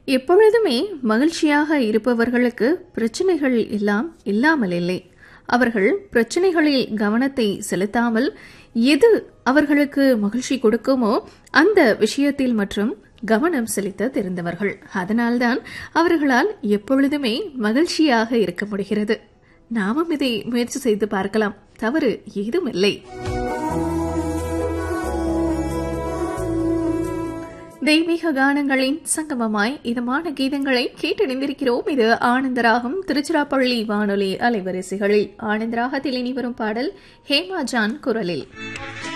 எப்பொழுதுமே மகிழ்ச்சியாக இருப்பவர்களுக்கு பிரச்சனைகள் எல்லாம் இல்லாமல் இல்லை அவர்கள் பிரச்சனைகளில் கவனத்தை செலுத்தாமல் எது அவர்களுக்கு மகிழ்ச்சி கொடுக்குமோ அந்த விஷயத்தில் மற்றும் கவனம் செலுத்த தெரிந்தவர்கள் அதனால்தான் அவர்களால் எப்பொழுதுமே மகிழ்ச்சியாக இருக்க முடிகிறது நாமும் இதை முயற்சி செய்து பார்க்கலாம் தவறு ஏதும் இல்லை தெய்வீக கானங்களின் சங்கமமாய் இதமான கீதங்களை கேட்டணிந்திருக்கிறோம் இது ஆனந்தராகம் திருச்சிராப்பள்ளி வானொலி அலைவரிசைகளில் ஆனந்தராகத்தில் இனி வரும் பாடல் ஹேமா ஜான் குரலில்